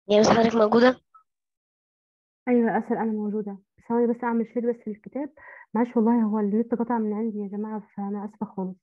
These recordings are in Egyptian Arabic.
هي مس حضرتك موجودة ايوه اسال انا موجوده ثواني بس اعمل شير بس للكتاب معلش والله هو النت قطع من عندي يا جماعه فانا اسفه خالص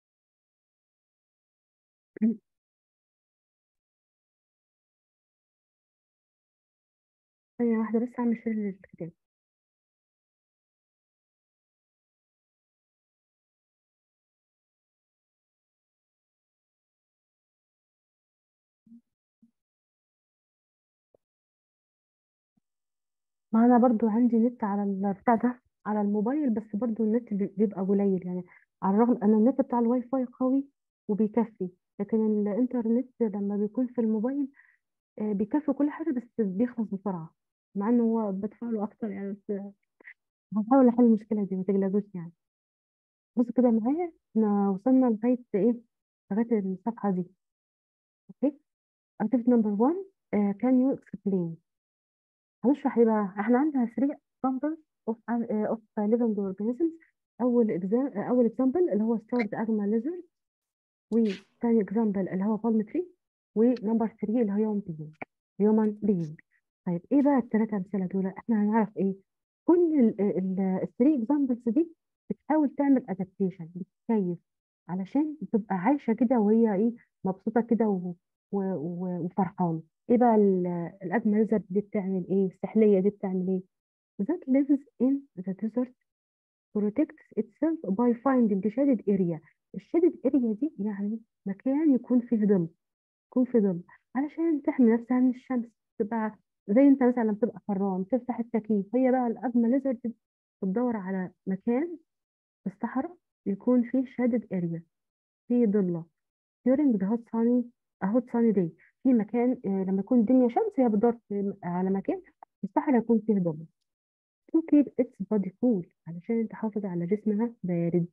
ثانيه واحده بس اعمل شير للكتاب ما انا برضو عندي نت على البتاع ده على الموبايل بس برضو النت بي- بيبقى قليل يعني على الرغم ان النت بتاع الواي فاي قوي وبيكفي لكن الانترنت لما بيكون في الموبايل آه، بيكفي كل حاجه بس بيخلص بسرعه مع انه هو بدفع له اكتر يعني بس هحاول احل المشكله دي ما تقلقوش يعني بص كده معايا احنا وصلنا لغايه ايه لغايه الصفحه دي اوكي activity number one uh, can you explain هنشرح ايه بقى احنا عندنا 3 examples of uh, of living organisms اول exam اول example اللي هو starved animal lizard وثاني example اللي هو palm tree ونمبر 3 اللي هو human being human being طيب ايه بقى الثلاثه امثله دول احنا هنعرف ايه كل الثري examples دي بتحاول تعمل adaptation بتكيف علشان تبقى عايشه كده وهي ايه مبسوطه كده و- و- و- وفرحانه ايه بقى الادمى ليزرد دي بتعمل ايه السحليه دي بتعمل ايه that lives in the desert protects itself by finding shaded area الشادد اريا دي يعني مكان يكون فيه ظل يكون فيه ظل علشان تحمي نفسها من الشمس تبقى زي انت مثلا لما تبقى حران تفتح التكييف هي بقى الأجمل ليزرد بتدور على مكان في الصحراء يكون فيه شادد اريا فيه ضلة during the hot sunny a hot sunny day في مكان آه، لما يكون الدنيا شمس هي بتدور في- على مكان في الصحراء يكون فيه ضلة to keep its body cool علشان تحافظ على جسمها بارد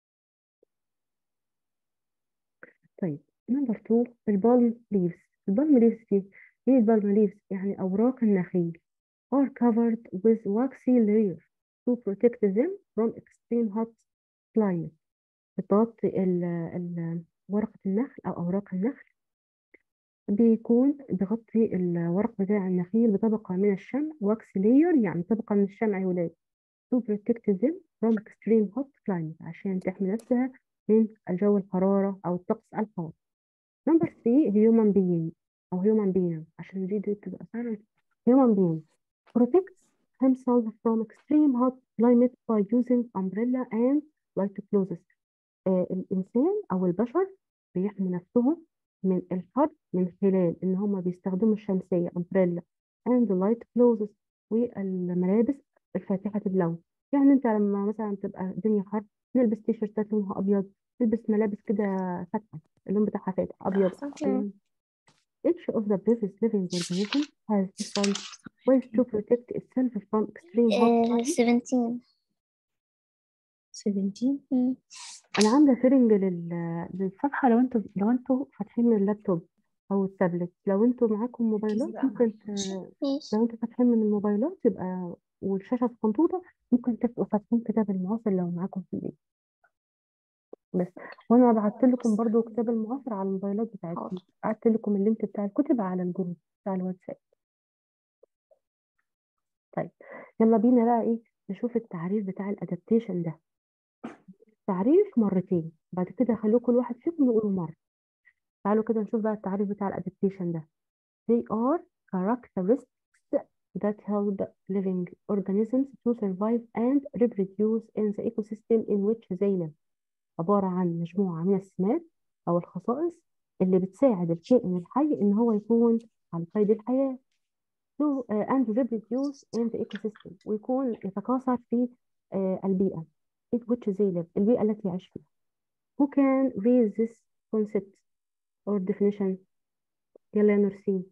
طيب نمبر 2 البالم ليفز البالم ليفز دي ايه البالم ليفز يعني اوراق النخيل are covered with waxy layer to protect them from extreme hot climate بتغطي ال ال ورقة النخل أو أوراق النخل بيكون بيغطي الورق بتاع النخيل بطبقة من الشمع wax layer يعني طبقة من الشمع يا ولاد to protect them from extreme hot climate عشان تحمي نفسها من الجو الحرارة أو الطقس الحار نمبر 3 human being أو human being عشان دي دي تبقى فعلا human being protects himself from extreme hot climate by using umbrella and light clothes آه الإنسان أو البشر بيحموا نفسهم من الحر من خلال إن هما بيستخدموا الشمسية umbrella and light clothes والملابس الفاتحة اللون يعني أنت لما مثلا تبقى الدنيا حر نلبس تيشيرتات لونها أبيض نلبس ملابس كده فاتحة اللون بتاعها فاتح أبيض أحسن. Each of the previous living organisms has different ways to protect itself from extreme hot آه، 17 17 مم. انا عامله شيرنج لل... للصفحه لو انتوا لو انتوا فاتحين من اللابتوب او التابلت لو انتوا معاكم موبايلات ممكن ت... ماشي لو انتوا فاتحين من الموبايلات يبقى والشاشه صغنطوطه ممكن تبقوا فاتحين كتاب المعاصر لو معاكم في البيت بس وانا بعت لكم برضو كتاب المعاصر على الموبايلات بتاعتكم حاضر. بعت لكم اللينك بتاع الكتب على الجروب بتاع الواتساب طيب يلا بينا بقى ايه نشوف التعريف بتاع الادابتيشن ده تعريف مرتين بعد كده هخليه كل واحد فيكم يقوله مرة تعالوا كده نشوف بقى التعريف بتاع الادابتيشن ده they are characteristics that help living organisms to survive and reproduce in the ecosystem in which they live عبارة عن مجموعة من السمات أو الخصائص اللي بتساعد الكائن الحي إن هو يكون على قيد الحياة to uh, and reproduce in the ecosystem ويكون يتكاثر في uh, البيئة in which they live البيئة التي يعيش فيها who can raise this concept or definition يلا يا نورسين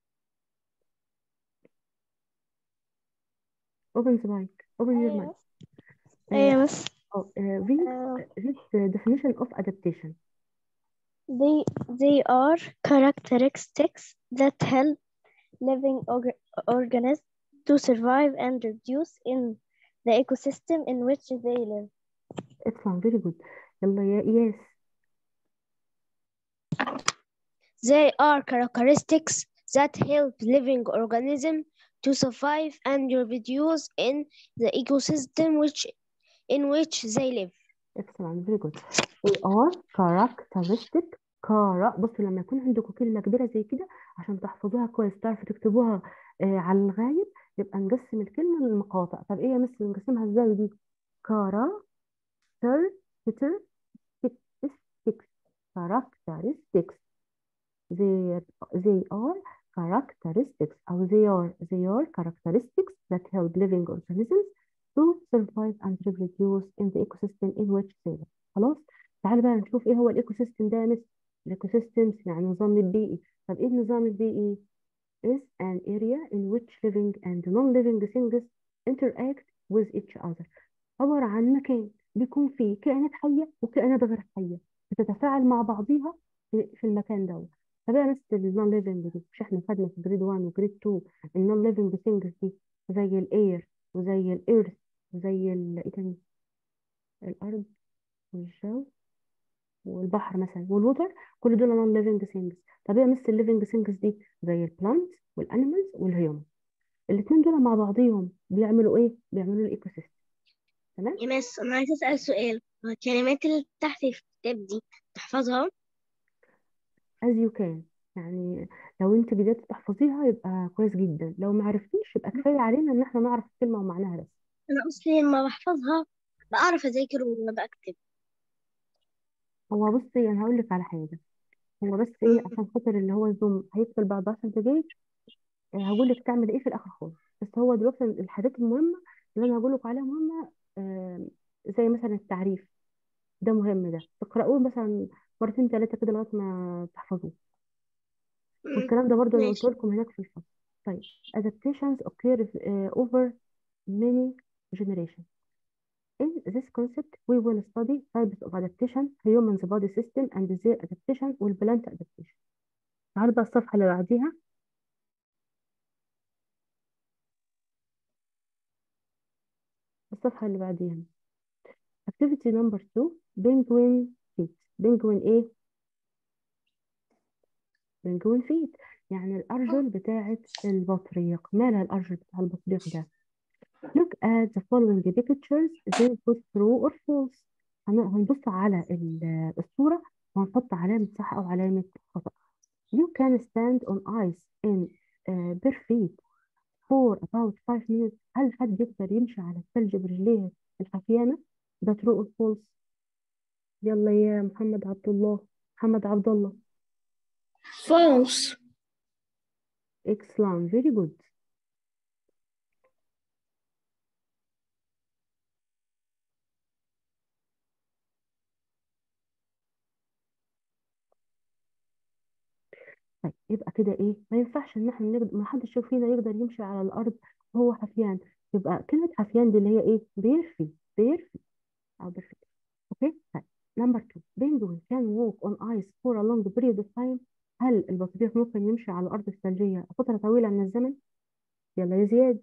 open the mic open your mic أيوة بس oh, uh, read, آه، read the definition of adaptation they they are characteristics that help living org- organisms to survive and reduce in the ecosystem in which they live. اسمع very good يلا يا إياس They are characteristics that help living organisms to survive and reproduce in the ecosystem which in which they live. excellent very good they are characteristic كارا بصوا لما يكون عندكم كلمة كبيرة زي كده عشان تحفظوها كويس تعرفوا تكتبوها آه على الغايب يبقى نقسم الكلمة للمقاطع طب ايه يا مس نقسمها ازاي دي كارا تر تر characteristics characteristics they they are characteristics أو they are they are characteristics that help living organisms to survive and reproduce in the ecosystem in which they live خلاص تعالوا بقى نشوف ايه هو الايكو سيستم ده يا مس الايكو سيستمز يعني النظام البيئي طب ايه النظام البيئي is an area in which living and non-living things interact with each other عبارة عن مكان بيكون فيه كائنات حية وكائنات غير حية بتتفاعل مع بعضيها في في المكان ده طب ايه مثل النون ليفنج دي مش احنا خدنا في جريد 1 وجريد 2 النون ليفنج ثينجز دي زي الاير وزي الايرث وزي ال ايه تاني الارض والجو والبحر مثلا والوتر كل دول نون ليفنج ثينجز طب ايه مثل الليفنج ثينجز دي زي البلانت والانيمالز والهيومن الاثنين دول مع بعضيهم بيعملوا ايه بيعملوا الايكو سيستم تمام يا مس أنا عايزة أسأل سؤال هو الكلمات اللي تحت في الكتاب دي تحفظها؟ as you can يعني لو انت بدأت تحفظيها يبقى كويس جدا لو ما عرفتيش يبقى كفاية علينا ان احنا نعرف الكلمة ومعناها بس أنا أصلي لما بحفظها بعرف أذاكر وأنا بكتب هو بصي انا هقول لك على حاجة هو بس ايه عشان خاطر اللي هو زوم هيقفل بعد 10 دقايق هقول لك تعمل ايه في الاخر خالص بس هو دلوقتي الحاجات المهمة اللي انا هقول لك عليها مهمة آه، زي مثلا التعريف ده مهم ده تقرأوه مثلا مرتين ثلاثة كده لغاية ما تحفظوه مم. والكلام ده برضه انا قلت ماشي لكم هناك في الفصل طيب adaptations occur uh, over many generations in this concept we will study types of adaptation humans body system and their adaptation والplant adaptation تعالوا بقى الصفحة اللي بعديها الصفحة اللي بعديها activity number two penguin feet penguin ايه penguin feet يعني الأرجل بتاعة البطريق مالها الأرجل بتاع البطريق ده look at the following pictures they put true or false هن- هنبص على ال- الصورة وهنحط علامة صح أو علامة خطأ you can stand on ice in uh, bare feet for about five minutes هل حد يقدر يمشي على الثلج برجليه الحافيانة ده true or false يلا يا محمد عبد الله محمد عبد الله false excellent very good طيب يبقى كده ايه ما ينفعش ان احنا نقدر ما حدش يشوف فينا يقدر يمشي على الارض وهو حفيان يبقى كلمة حفيان دي اللي هي ايه بيرفي بيرفي او بيرفي اوكي طيب نمبر 2 penguin can walk on ice for a long period of time هل البطريق ممكن يمشي على الارض الثلجية فترة طويلة من الزمن يلا يا زياد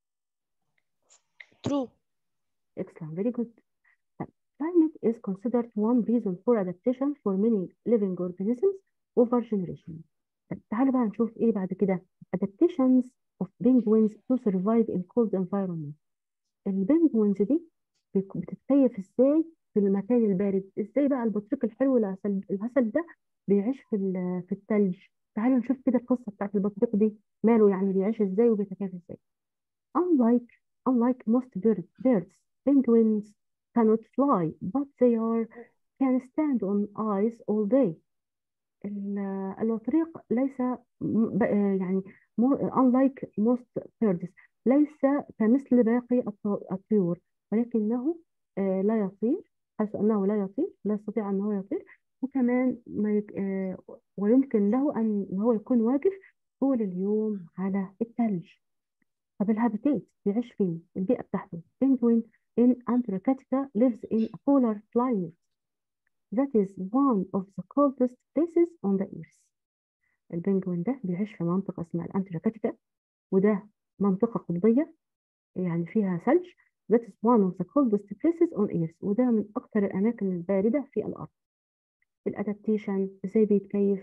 true excellent very good طيب climate is considered one reason for adaptation for many living organisms over generations طيب تعالوا بقى نشوف ايه بعد كده adaptations of penguins to survive in cold environment البنجوينز دي بيك- بتتكيف ازاي في المكان البارد ازاي بقى البطريق الحلو العسل العسل ده بيعيش في ال- في الثلج تعالوا نشوف كده القصة بتاعت البطريق دي ماله يعني بيعيش ازاي وبيتكيف ازاي unlike unlike most birds birds penguins cannot fly but they are can stand on ice all day ال- البطريق ليس م- ب- يعني mo- unlike most birds ليس كمثل باقي الط- الطيور ولكنه آه، لا يطير حيث أنه لا يطير لا يستطيع أنه يطير وكمان ما يك... آه، ويمكن له أن إن هو يكون واقف طول اليوم على الثلج طب الهابيتات بيعيش فين؟ البيئة بتاعته penguin in Antarctica lives in a polar climate that is one of the coldest places on the earth البنجوين ده بيعيش في منطقة اسمها الأنتاركتيكا وده منطقة قطبية يعني فيها ثلج that is one of the coldest places on earth وده من أكثر الأماكن الباردة في الأرض الأدابتيشن إزاي بيتكيف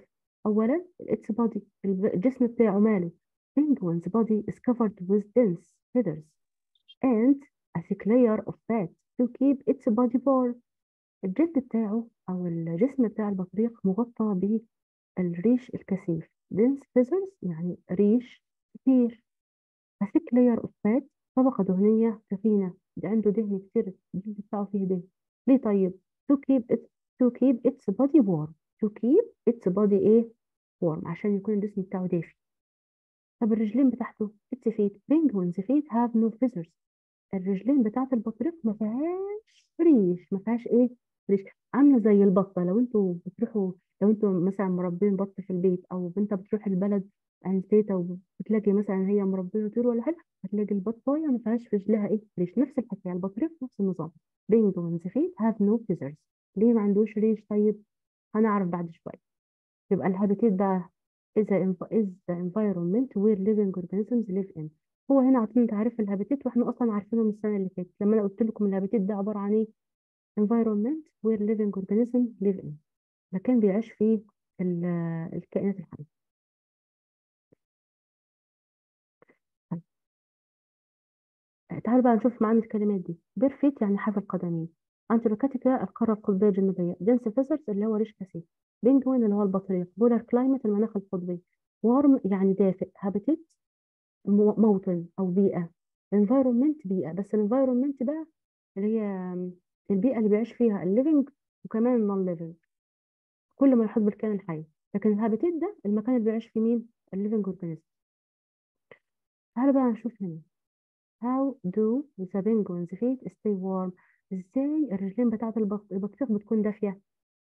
أولا its body الب- الجسم بتاعه ماله penguin's body is covered with dense feathers and a thick layer of fat to keep its body warm الجلد بتاعه أو الجسم بتاع البطريق مغطى بالريش الكثيف dense feathers يعني ريش كتير a thick layer of fat طبقة دهنية ثخينة ده عنده دهن كتير الجلد بتاعه فيه دهن ليه طيب to keep it to keep its body warm to keep its body ايه warm عشان يكون الجسم بتاعه دافي طب الرجلين بتاعته its feet penguins feet have no feathers الرجلين بتاعت البطريق ما فيهاش ريش ما فيهاش ايه ريش عامله زي البطه لو انتوا بتروحوا لو انتوا مثلا مربين بط في البيت او انت بتروح البلد عند تيتا وبتلاقي مثلا هي مربيه طيور ولا حاجه هتلاقي البطايه ما فيهاش في رجلها ايه ريش نفس الحكايه البطريق نفس النظام penguins feet have no feathers ليه ما عندوش ريش طيب هنعرف بعد شويه يبقى الهابيتات بقى is the, env- is the environment where living organisms live in هو هنا عاطيني تعريف الهابيتات واحنا اصلا عارفينه من السنه اللي فاتت لما انا قلت لكم الهابيتات ده عباره عن ايه environment where living organisms live in مكان بيعيش فيه ال- الكائنات الحيه طيب تعالوا بقى نشوف معانا الكلمات دي بيرفيت يعني حافي القدمين انتاركتيكا القاره القطبيه الجنوبيه دنس فيزرز اللي هو ريش كثيف بينجوين اللي هو البطريق بولار كلايمت المناخ القطبي وارم يعني دافئ هابيتات مو- موطن او بيئه environment بيئه بس الانفايرمنت بقى اللي هي البيئه اللي بيعيش فيها الليفنج وكمان النون ليفنج كل ما يحيط بالكائن الحي لكن الهابيتات ده المكان اللي بيعيش فيه مين الليفنج اورجانيزم تعالى بقى نشوف هنا how do the penguins feet stay warm ازاي الرجلين بتاعت البط- البطريق بتكون دافيه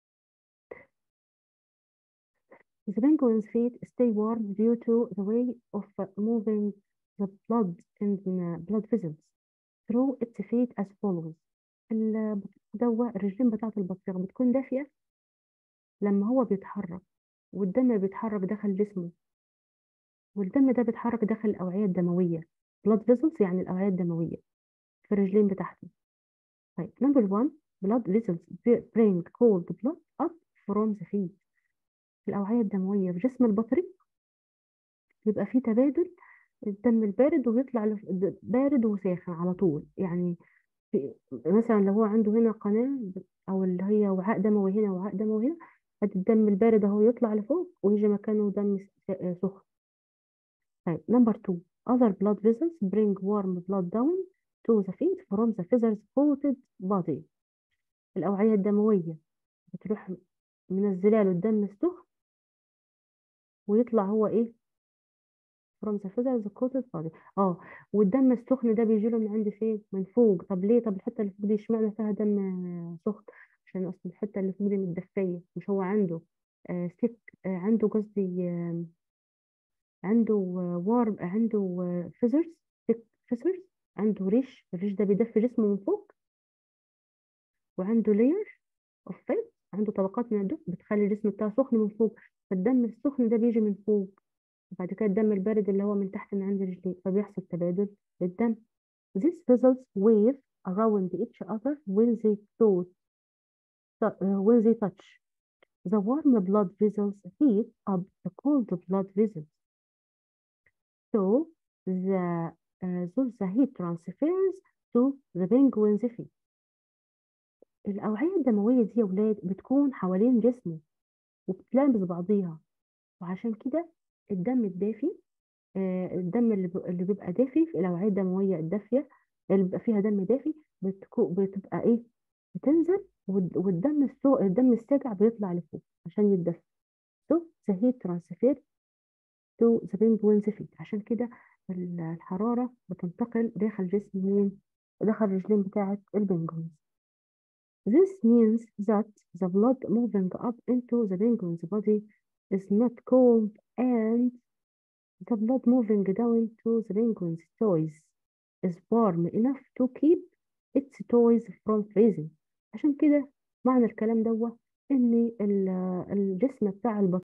The penguin's feet stay warm due to the way of moving the blood in the blood vessels through its feet as follows. البطريق دوا الرجلين بتاعت البطريق بتكون دافية لما هو بيتحرك والدم بيتحرك داخل جسمه والدم ده بيتحرك داخل الأوعية الدموية blood vessels يعني الأوعية الدموية في الرجلين بتاعته طيب number one blood vessels bring cold blood up from the feet الأوعية الدموية في جسم البطريق يبقى في تبادل الدم البارد ويطلع لف- بارد وساخن على طول يعني في مثلا لو هو عنده هنا قناة أو اللي هي وعاء دموي هنا وعاء دموي هنا ادي الدم البارد اهو يطلع لفوق ويجي مكانه دم س- آه، سخن طيب نمبر 2 other blood vessels bring warm blood down to the feet from the feathers coated body الأوعية الدموية بتروح منزله له الدم السخن ويطلع هو ايه from the feathers coated body اه والدم السخن ده بيجي له من عند فين من فوق طب ليه طب الحته اللي فوق دي اشمعنى فيها دم آه، سخن عشان اصل الحته اللي فوق دي متدفيه مش هو عنده آه سك آه عنده قصدي آه عنده وارم عنده فيزرز سك فيزرز عنده ريش الريش ده بيدفي جسمه من فوق وعنده لاير اوف فات عنده طبقات من الدهن بتخلي الجسم بتاعه سخن من فوق فالدم السخن ده بيجي من فوق وبعد كده الدم البارد اللي هو من تحت من عند رجليه فبيحصل تبادل للدم These vessels wave around each other when they touch, uh, when they touch. The warm blood vessels heat up the cold blood vessels. So the uh, so the heat transfers to the penguin's feet. الأوعية الدموية دي يا ولاد بتكون حوالين جسمه وبتلامس بعضيها وعشان كده الدم الدافي آه، الدم اللي ب- اللي بيبقى دافي في الأوعية الدموية الدافية اللي بيبقى فيها دم دافي بتكو بتبقى إيه بتنزل والد- والدم السو... الدم الساقع بيطلع لفوق عشان يتدفى so the heat transfer to the penguin's feet عشان كده ال- الحرارة بتنتقل داخل جسم مين داخل الرجلين بتاعة البنجوينز This means that the blood moving up into the penguin's body is not cold and the blood moving down to the penguin's toes is warm enough to keep its toes from freezing عشان كده معنى الكلام دوت ان ال- الجسم بتاع البطيء